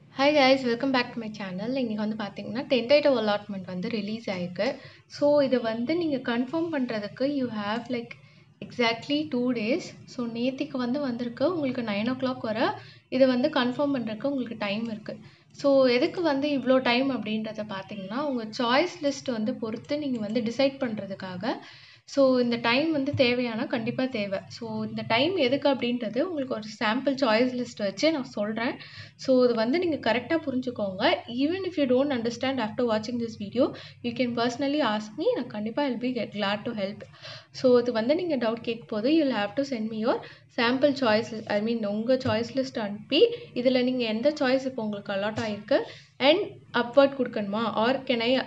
Hi guys welcome back to my channel இன்றைக்கி வந்து பார்த்தீங்கன்னா டென்டேட்டிவ் அலாட்மெண்ட் வந்து ரிலீஸ் ஆயிருக்கு ஸோ இதை வந்து நீங்கள் கன்ஃபார்ம் பண்ணுறதுக்கு you have like exactly two days so நேத்திக்கு வந்து வந்திருக்கு உங்களுக்கு நைன் ஓ கிளாக் வர இதை வந்து கன்ஃபார்ம் பண்ணுறதுக்கு உங்களுக்கு டைம் இருக்குது ஸோ எதுக்கு வந்து இவ்வளோ டைம் அப்படின்றத பார்த்தீங்கன்னா உங்கள் சாய்ஸ் லிஸ்ட் வந்து பொறுத்து நீங்கள் வந்து டிசைட் பண்ணுறதுக்காக ஸோ இந்த டைம் வந்து தேவையானா கண்டிப்பாக தேவை ஸோ இந்த டைம் எதுக்கு அப்படின்றது உங்களுக்கு ஒரு சாம்பிள் சாய்ஸ் லிஸ்ட் வச்சு நான் சொல்கிறேன் ஸோ இது வந்து நீங்கள் கரெக்டாக புரிஞ்சுக்கோங்க even if you don't understand after வாட்சிங் this video you can personally ask me நான் கண்டிப்பாக will be get glad to help so இது வந்து நீங்கள் டவுட் கேட்கும் போது you have to send me your sample choice I mean உங்கள் choice list அனுப்பி இதில் நீங்கள் எந்த சாய்ஸ் இப்போ உங்களுக்கு அலாட் ஆகிருக்கு அண்ட் அப்வர்ட் கொடுக்கணுமா or can I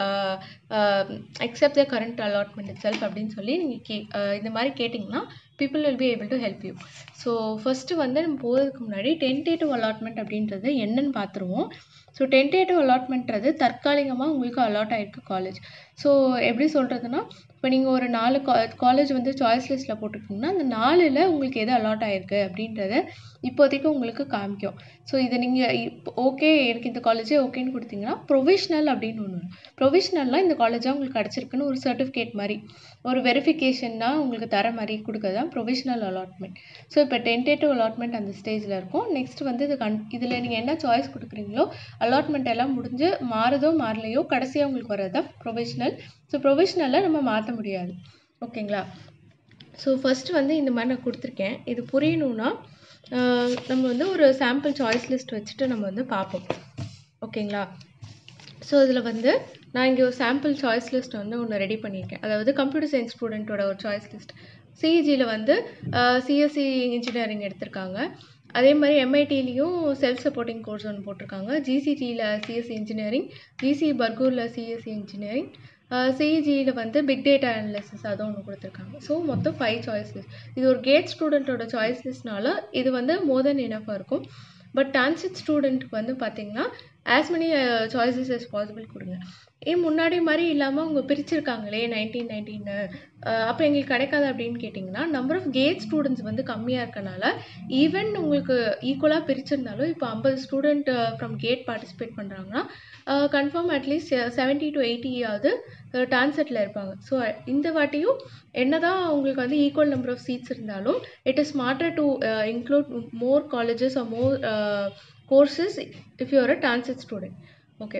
accept the current allotment itself அப்படின்னு சொல்லி நீங்கள் கே இந்த மாதிரி கேட்டிங்கன்னா people will be able to help you so first வந்து நம்ம போகிறதுக்கு முன்னாடி டென்டேட்டிவ் அலாட்மெண்ட் அப்படின்றது என்னன்னு பார்த்துருவோம் ஸோ டென்டேட்டிவ் அலாட்மெண்ட்றது தற்காலிகமாக உங்களுக்கு அலாட் ஆகிருக்கு காலேஜ் ஸோ எப்படி சொல்கிறதுனா இப்போ நீங்கள் ஒரு நாலு கா காலேஜ் வந்து சாய்ஸ் லிஸ்ட்டில் போட்டிருக்கீங்கன்னா அந்த நாலில் உங்களுக்கு எது அலாட் ஆகிருக்கு அப்படின்றத இப்போதைக்கு உங்களுக்கு காமிக்கும் ஸோ இதை நீங்கள் ஓகே எனக்கு இந்த காலேஜே ஓகேன்னு கொடுத்தீங்கன்னா ப்ரொவிஷ்னல் அப்படின்னு ஒன்று ப்ரொவிஷ்னல்லாம் இந்த காலேஜாக உங்களுக்கு கிடச்சிருக்குன்னு ஒரு சர்டிஃபிகேட் மாதிரி ஒரு வெரிஃபிகேஷன்னா உங்களுக்கு தர மாதிரி கொடுக்குறது தான் ப்ரொவிஷ்னல் அலாட்மெண்ட் ஸோ இப்போ டென்டேட்டிவ் அலாட்மெண்ட் அந்த ஸ்டேஜில் இருக்கும் நெக்ஸ்ட் வந்து இது கன் இதில் நீங்கள் என்ன சாய்ஸ் கொடுக்குறீங்களோ அலாட்மெண்ட் எல்லாம் முடிஞ்சு மாறுதோ மாறலையோ கடைசியாக உங்களுக்கு வர்றது தான் ப்ரொவிஷ்னல் ஸோ ப்ரொவிஷ்னலில் நம்ம மாற்ற முடியாது ஓகேங்களா ஸோ ஃபஸ்ட்டு வந்து இந்த மாதிரி நான் கொடுத்துருக்கேன் இது புரியணும்னா நம்ம வந்து ஒரு சாம்பிள் சாய்ஸ் லிஸ்ட் வச்சுட்டு நம்ம வந்து பார்ப்போம் ஓகேங்களா ஸோ இதில் வந்து நான் இங்கே ஒரு சாம்பிள் சாய்ஸ் லிஸ்ட் வந்து ஒன்று ரெடி பண்ணியிருக்கேன் அதாவது கம்ப்யூட்டர் சயின்ஸ் ஸ்டூடெண்ட்டோட ஒரு சாய்ஸ் லிஸ்ட் சிஇஜியில் வந்து சிஎஸ்சி இன்ஜினியரிங் எடுத்திருக்காங்க அதே மாதிரி எம்ஐடிலையும் செல்ஃப் சப்போர்ட்டிங் கோர்ஸ் ஒன்று போட்டிருக்காங்க ஜிசிடியில் சிஎஸ்சி இன்ஜினியரிங் ஜிசி பர்கூரில் சிஎஸ்சி இன்ஜினியரிங் சிஇஜியில் வந்து பிக் டேட்டா அனலிசிஸ் அதுவும் ஒன்று கொடுத்துருக்காங்க ஸோ மொத்தம் ஃபைவ் சாய்ஸ் லிஸ்ட் இது ஒரு கேட் ஸ்டூடெண்ட்டோட சாய்ஸ் லிஸ்ட்னால இது வந்து மோர் தென் இனஃபாக இருக்கும் பட் டான்சிட் ஸ்டூடெண்ட்டுக்கு வந்து பார்த்தீங்கன்னா as many choices as possible கொடுங்க ஏன் முன்னாடி மாதிரி இல்லாமல் அவங்க பிரிச்சிருக்காங்களே நைன்டீன் நைன்டீன்னு அப்போ எங்களுக்கு கிடைக்காது அப்படின்னு கேட்டிங்கன்னா நம்பர் ஆஃப் கேட் ஸ்டூடெண்ட்ஸ் வந்து கம்மியாக இருக்கனால ஈவன் உங்களுக்கு ஈக்குவலாக பிரிச்சிருந்தாலும் இப்போ ஐம்பது ஸ்டூடெண்ட் ஃப்ரம் கேட் பார்ட்டிசிபேட் பண்ணுறாங்கன்னா கன்ஃபார்ம் அட்லீஸ்ட் செவன்ட்டி டு எயிட்டியாவது டான்செட்டில் இருப்பாங்க ஸோ இந்த வாட்டியும் என்ன தான் உங்களுக்கு வந்து ஈக்குவல் நம்பர் ஆஃப் சீட்ஸ் இருந்தாலும் it is smarter to include more colleges or more courses if you're a TANCET student okay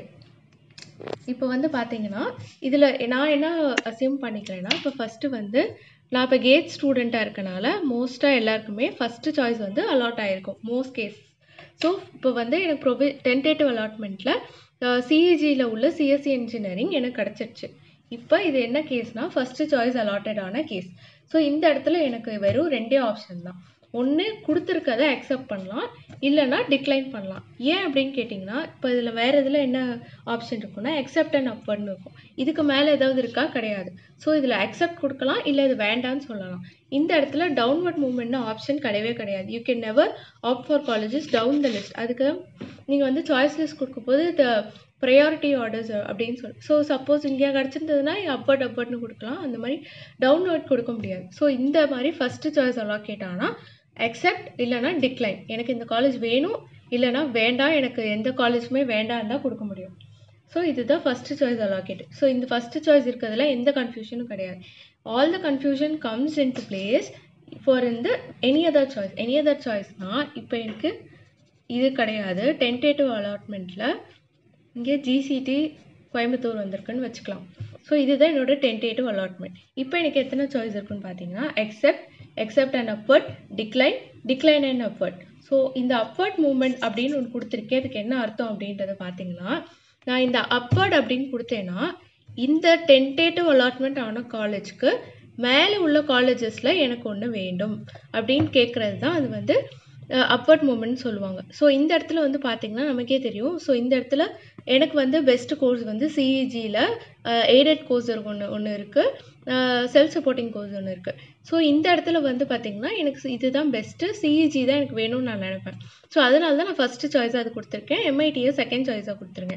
இப்போ வந்து பார்த்தீங்கன்னா இதில் நான் என்ன அசியூம் பண்ணிக்கிறேன்னா இப்போ ஃபஸ்ட்டு வந்து நான் இப்போ கேட் ஸ்டூடெண்ட்டாக இருக்கனால மோஸ்ட்டாக எல்லாருக்குமே ஃபஸ்ட்டு சாய்ஸ் வந்து அலாட் ஆகிருக்கும் மோஸ்ட் கேஸ் ஸோ இப்போ வந்து எனக்கு ப்ரொவி டென்டேட்டிவ் அலாட்மெண்ட்டில் சிஇஜியில் உள்ள சிஎஸ்சி இன்ஜினியரிங் எனக்கு கிடச்சிருச்சு இப்போ இது என்ன கேஸ்னால் ஃபஸ்ட்டு சாய்ஸ் அலாட்டடான கேஸ் ஸோ இந்த இடத்துல எனக்கு வெறும் ரெண்டே ஆப்ஷன் தான் ஒன்று கொடுத்துருக்கதை அக்செப்ட் பண்ணலாம் இல்லைனா டிக்ளைன் பண்ணலாம் ஏன் அப்படின்னு கேட்டிங்கன்னா இப்போ இதில் வேறு இதில் என்ன ஆப்ஷன் இருக்குன்னா அக்செப்ட் அண்ட் அப்வர்ட்னு இருக்கும் இதுக்கு மேலே ஏதாவது இருக்கா கிடையாது ஸோ இதில் அக்செப்ட் கொடுக்கலாம் இல்லை இது வேண்டான்னு சொல்லலாம் இந்த இடத்துல டவுன்வர்ட் மூவ்மெண்ட்னு ஆப்ஷன் கிடையவே கிடையாது you can never opt for colleges down the list அதுக்கு நீங்கள் வந்து சாய்ஸ் லிஸ்ட் கொடுக்கும்போது த ப்ரையாரிட்டி ஆர்டர்ஸ் அப்படின்னு சொல்லி ஸோ சப்போஸ் இங்கே கிடச்சிருந்ததுன்னா அப்வர்ட் அப்வர்ட்னு கொடுக்கலாம் அந்த மாதிரி டவுன்வர்ட் கொடுக்க முடியாது ஸோ இந்த மாதிரி ஃபஸ்ட்டு சாய்ஸ் அலாக்கேட் ஆனால் அக்செப்ட் இல்லைனா டிக்ளைன் எனக்கு இந்த காலேஜ் வேணும் இல்லைனா வேண்டாம் எனக்கு எந்த காலேஜுமே வேண்டாம் தான் கொடுக்க முடியும் ஸோ இதுதான் ஃபஸ்ட்டு சாய்ஸ் அலாக்கேட் ஸோ இந்த ஃபஸ்ட்டு சாய்ஸ் இருக்கிறதுல எந்த கன்ஃபியூஷனும் கிடையாது all the confusion comes in to place for இந்த any other choice any other சாய்ஸ்னால் இப்போ எனக்கு இது கிடையாது டென்டேட்டிவ் அலாட்மெண்ட்டில் இங்கே ஜிசிடி கோயம்புத்தூர் வந்திருக்குன்னு வச்சுக்கலாம் ஸோ இதுதான் என்னோட டென்டேட்டிவ் அலாட்மெண்ட் இப்போ எனக்கு எத்தனை சாய்ஸ் இருக்குன்னு பார்த்தீங்கன்னா accept accept and upward decline decline and upward so இந்த அப்வர்ட் மூமெண்ட் அப்படின்னு ஒன்று கொடுத்துருக்கேன் அதுக்கு என்ன அர்த்தம் அப்படின்றத பார்த்தீங்கன்னா நான் இந்த அப்வர்ட் அப்படின்னு கொடுத்தேன்னா இந்த டென்டேட்டிவ் அலாட்மெண்ட் ஆன காலேஜ்க்கு மேலே உள்ள காலேஜஸில் எனக்கு ஒன்று வேண்டும் அப்படின்னு கேட்குறது தான் அது வந்து அப்வர்ட் மூமெண்ட் சொல்லுவாங்க ஸோ இந்த இடத்துல வந்து பார்த்தீங்கன்னா நமக்கே தெரியும் ஸோ இந்த இடத்துல எனக்கு வந்து பெஸ்ட் கோர்ஸ் வந்து சிஇஜியில் எய்டட் கோர்ஸ் ஒன்று ஒன்று இருக்குது செல்ஃப் சப்போர்ட்டிங் கோர்ஸ் ஒன்று இருக்குது ஸோ இந்த இடத்துல வந்து பார்த்திங்கன்னா எனக்கு இதுதான் பெஸ்ட்டு சிஇஜி தான் எனக்கு வேணும்னு நான் நினைப்பேன் ஸோ அதனால தான் நான் ஃபஸ்ட்டு சாய்ஸாக அது கொடுத்துருக்கேன் எம்ஐடியை செகண்ட் சாய்ஸாக கொடுத்துருக்கேன்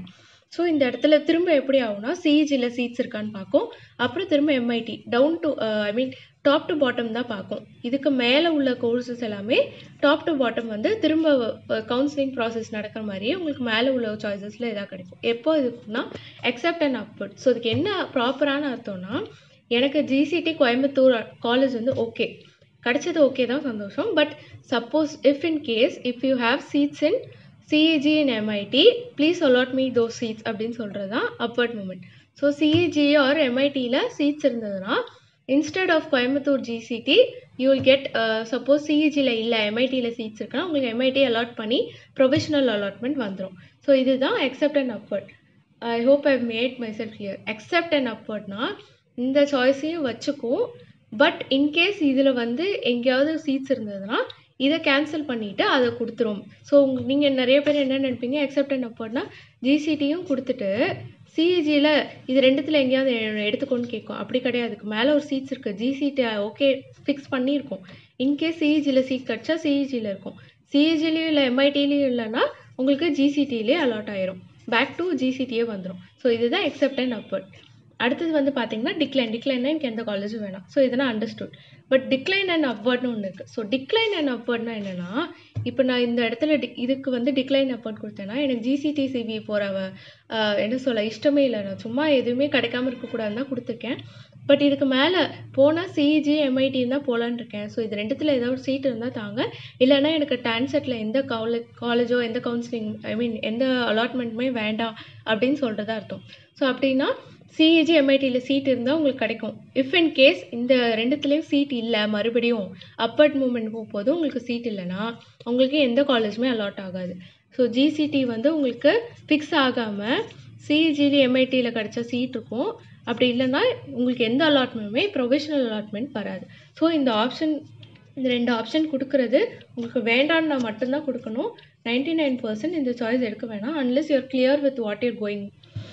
ஸோ இந்த இடத்துல திரும்ப எப்படி ஆகும்னா சிஇஜியில் சீட்ஸ் இருக்கான்னு பார்க்கும் அப்புறம் திரும்ப MIT down to I mean top to bottom தான் பார்க்கும் இதுக்கு மேலே உள்ள கோர்சஸ் எல்லாமே டாப் டு பாட்டம் வந்து திரும்ப கவுன்சிலிங் ப்ராசஸ் நடக்கிற மாதிரியே உங்களுக்கு மேலே உள்ள சாய்ஸஸில் இதாக கிடைக்கும் எப்போ இதுக்குன்னா எக்ஸப்ட் அண்ட் அப்வர்ட் ஸோ இதுக்கு என்ன ப்ராப்பரான அர்த்தம்னா எனக்கு ஜிசிடி கோயம்புத்தூர் காலேஜ் வந்து ஓகே கிடைச்சது ஓகே தான் சந்தோஷம் but suppose if in case if you have seats in CEG in MIT please allot me those seats அப்படின்னு சொல்கிறது தான் upward movement so CEG or எம்ஐடியில் சீட்ஸ் இருந்ததுன்னா instead of Coimbatore GCT you will get suppose சிஇஜியில் இல்லை எம்ஐடியில் seats இருக்குன்னா உங்களுக்கு எம்ஐடி அலாட் பண்ணி ப்ரொஃபஷனல் அலாட்மெண்ட் வந்துடும் ஸோ இதுதான் accept and upward I hope I made myself clear accept and அப்வர்ட்னா இந்த சாய்ஸையும் வச்சுக்கும் பட் இன்கேஸ் இதில் வந்து எங்கேயாவது சீட்ஸ் இருந்ததுன்னா இதை கேன்சல் பண்ணிவிட்டு அதை கொடுத்துரும் ஸோ நீங்கள் நிறைய பேர் என்ன நினைப்பீங்க எக்ஸப்ட் அண்ட் அப்வர்ட்னா ஜிசிடியும் கொடுத்துட்டு சிஇஜியில் இது ரெண்டுத்தில் எங்கேயாவது எ- எடுத்துக்கோன்னு கேட்கும் அப்படி கிடையாது அதுக்கு மேலே ஒரு சீட்ஸ் இருக்குது ஜிசிடி ஓகே ஃபிக்ஸ் பண்ணியிருக்கோம் இன்கேஸ் சிஇஜியில் சீட் கிடச்சா சிஇஜியில் இருக்கும் சிஇஜிலையும் இல்லை எம்ஐடிலையும் இல்லைன்னா உங்களுக்கு ஜிசிடிலே அலாட் ஆயிரும் பேக் டு ஜிசிடியே வந்துடும் ஸோ இதுதான் எக்ஸப்ட் அண்ட் அப்வர்ட் அடுத்தது வந்து பார்த்தீங்கன்னா டிக்ளைன் டிக்ளைன்னா எனக்கு எந்த காலேஜும் வேணாம் ஸோ இதெல்லாம் அண்டர்ஸ்டுட் பட் டிக்ளைன் அண்ட் அப்வர்ட்னு ஒன்று இருக்குது ஸோ டிக்ளைன் அண்ட் அப்வர்ட்னா என்னென்னா இப்போ நான் இந்த இடத்துல டி- இதுக்கு வந்து டிக்ளைன் அப்வர்ட் கொடுத்தேன்னா எனக்கு ஜிசிடி சிவி போகிற என்ன சொல்ல இஷ்டமே இல்லை நான் சும்மா எதுவுமே கிடைக்காம இருக்கக்கூடாதுன்னு தான் கொடுத்துருக்கேன் பட் இதுக்கு மேலே போனால் சிஇஜி எம்ஐடி தான் போகலான்னு இருக்கேன் ஸோ இது ரெண்டுத்தில் ஏதாவது ஒரு சீட் இருந்தால் தாங்க இல்லைன்னா எனக்கு டான்செட்டில் எந்த காலேஜ் காலேஜோ எந்த கவுன்சிலிங் ஐ மீன் எந்த அலாட்மெண்ட்டுமே வேண்டாம் அப்படின்னு சொல்கிறதா அர்த்தம் ஸோ அப்படின்னா சிஇஜி எம்ஐடியில் சீட் இருந்தால் உங்களுக்கு கிடைக்கும் இஃப் இன் கேஸ் இந்த ரெண்டுத்துலேயும் சீட் இல்லை மறுபடியும் அப்பர்ட் மூமெண்ட் போகும்போது உங்களுக்கு சீட் இல்லைன்னா உங்களுக்கு எந்த காலேஜுமே அலாட் ஆகாது ஸோ ஜிசிடி வந்து உங்களுக்கு ஃபிக்ஸ் ஆகாமல் சிஇஜிலி எம்ஐடியில் கிடைச்ச சீட் இருக்கும் அப்படி இல்லைன்னா உங்களுக்கு எந்த அலாட்மெண்ட்டுமே ப்ரொஃபஷனல் அலாட்மெண்ட் வராது ஸோ இந்த ஆப்ஷன் இந்த ரெண்டு ஆப்ஷன் கொடுக்கறது உங்களுக்கு வேண்டான்னா மட்டும்தான் கொடுக்கணும் 99% நைன் பர்சன்ட் இந்த சாய்ஸ் எடுக்க வேணாம் unless you're clear with what you're going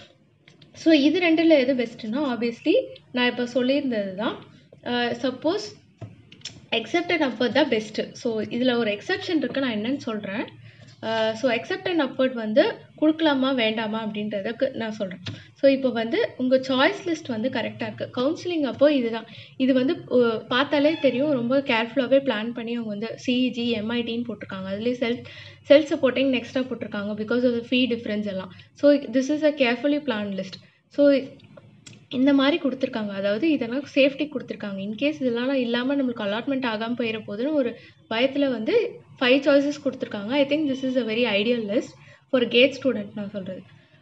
so இது ரெண்டில் எது பெஸ்ட்டுன்னா ஆப்வியஸ்லி நான் இப்போ சொல்லியிருந்தது தான் சப்போஸ் எக்ஸப்ட் அண்ட் அப்வர்ட் தான் பெஸ்ட்டு ஸோ இதில் ஒரு எக்ஸப்ஷன் இருக்குது நான் என்னன்னு சொல்கிறேன் ஸோ எக்ஸப்ட் அண்ட் அப்வர்ட் வந்து கொடுக்கலாமா வேண்டாமா அப்படின்றதுக்கு நான் சொல்கிறேன் ஸோ இப்போ வந்து உங்கள் சாய்ஸ் லிஸ்ட் வந்து கரெக்டாக இருக்குது கவுன்சிலிங் அப்போ இதுதான் இது வந்து அஹ், பார்த்தாலே தெரியும் ரொம்ப கேர்ஃபுல்லாகவே பிளான் பண்ணி அவங்க வந்து சிஇஜி எம்ஐடின்னு போட்டிருக்காங்க அதுலேயே செல்ஃப் செல்ஃப் சப்போர்ட்டிங் நெக்ஸ்ட்டாக போட்டிருக்காங்க பிகாஸ் ஆஃப் ஃபீ டிஃப்ரென்ஸ் எல்லாம் so this is a carefully plan list so இந்த மாதிரி கொடுத்துருக்காங்க அதாவது இதெல்லாம் சேஃப்டி கொடுத்துருக்காங்க இன்கேஸ் இதெல்லாம் இல்லாமல் நம்மளுக்கு அலாட்மெண்ட் ஆகாமல் போயிட போதுன்னு ஒரு பயத்தில் வந்து ஃபைவ் சாய்ஸஸ் கொடுத்துருக்காங்க I think this is a very ideal list for gate student நான் சொல்கிறது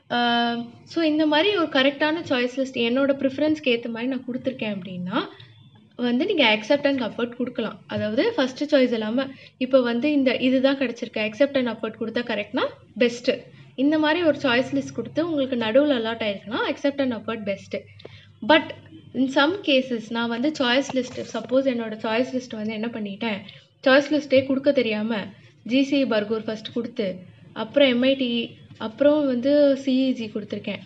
ஸோ இந்த மாதிரி ஒரு கரெக்டான சாய்ஸ் லிஸ்ட் என்னோட ப்ரிஃபரன்ஸ்க்கு ஏற்ற மாதிரி நான் கொடுத்துருக்கேன் அப்படின்னா வந்து நீங்கள் அக்செப்ட் அண்ட் அஃபர்ட் கொடுக்கலாம் அதாவது ஃபஸ்ட்டு சாய்ஸ் இல்லாமல் இப்போ வந்து இந்த இதுதான் கிடச்சிருக்கு அக்செப்ட் அண்ட் அஃபர்ட் கொடுத்தா கரெக்ட்னா பெஸ்ட்டு இந்த மாதிரி ஒரு சாய்ஸ் லிஸ்ட் கொடுத்து உங்களுக்கு நடுவில் அலாட் ஆயிருக்குன்னா accept and upward best but in some cases நான் வந்து சாய்ஸ் லிஸ்ட் சப்போஸ் என்னோட சாய்ஸ் லிஸ்ட் வந்து என்ன பண்ணிட்டேன் சாய்ஸ் லிஸ்ட்டே கொடுக்க தெரியாமல் ஜிசி பர்கூர் ஃபர்ஸ்ட் கொடுத்து அப்புறம் எம்ஐடி அப்புறம் வந்து சிஇஜி கொடுத்துருக்கேன்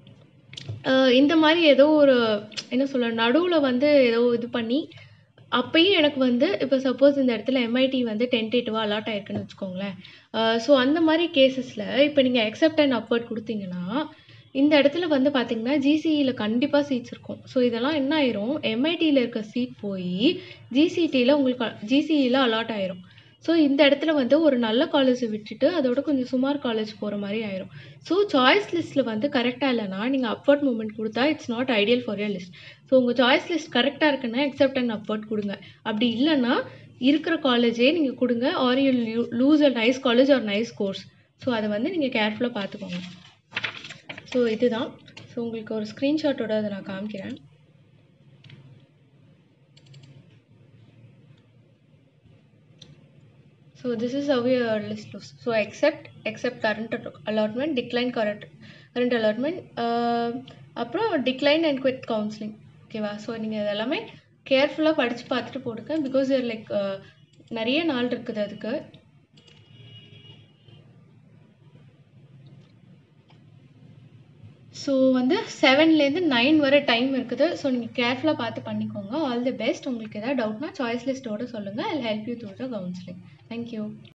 அஹ் இந்த மாதிரி ஏதோ ஒரு என்ன சொல்ல நடுவில் வந்து ஏதோ இது பண்ணி அப்பயும் எனக்கு வந்து இப்போ சப்போஸ் இந்த இடத்துல எம்ஐடி வந்து டென்டேட்டிவாக அலாட் ஆயிருக்குன்னு வச்சுக்கோங்களேன் ஸோ அந்த மாதிரி கேசஸில் இப்போ நீங்கள் அக்செப்ட் அண்ட் அப்வர்ட் கொடுத்தீங்கன்னா இந்த இடத்துல வந்து பார்த்தீங்கன்னா ஜிசிஇயில் கண்டிப்பாக சீட்ஸ் இருக்கும் ஸோ இதெல்லாம் என்ன ஆயிரும் எம்ஐடியில் இருக்க சீட் போய் ஜிசிடியில் உங்களுக்கு ஜிசிஇயில் அலாட் ஆயிரும் ஸோ இந்த இடத்துல வந்து ஒரு நல்ல காலேஜை விட்டுட்டு அதோட கொஞ்சம் சுமார் காலேஜ் போகிற மாதிரி ஆயிரும் ஸோ சாய்ஸ் லிஸ்ட்டில் வந்து கரெக்டாக இல்லைன்னா நீங்கள் அப்வர்ட் மூமெண்ட் கொடுத்தா it's not ideal for your list so உங்கள் சாய்ஸ் லிஸ்ட் கரெக்டாக இருக்குன்னா அக்செப்ட் அண்ட் அப்வர்ட் கொடுங்க அப்படி இல்லைன்னா இருக்கிற காலேஜே நீங்கள் கொடுங்க or you lose a nice college or nice course so அதை வந்து நீங்கள் கேர்ஃபுல்லாக பார்த்துக்கோங்க ஸோ இதுதான் ஸோ உங்களுக்கு ஒரு ஸ்க்ரீன்ஷாட்டோட அதை நான் காமிக்கிறேன் So this is how your list looks. So accept, accept current allotment, decline current current allotment, uh, அப்புறம் decline and quit counseling. ஓகேவா ஸோ நீங்கள் இதெல்லாமே கேர்ஃபுல்லாக படித்து பார்த்துட்டு போடுங்க பிகாஸ் லைக் நிறைய நாள் இருக்குது அதுக்கு ஸோ வந்து செவன்லேருந்து நைன் வரை டைம் இருக்குது ஸோ நீங்கள் கேர்ஃபுல்லாக பார்த்து பண்ணிக்கோங்க ஆல் தி பெஸ்ட் உங்களுக்கு ஏதாவது டவுட்னா சாய்ஸ் லிஸ்ட்டோட சொல்லுங்கள் I help you through the counselling thank you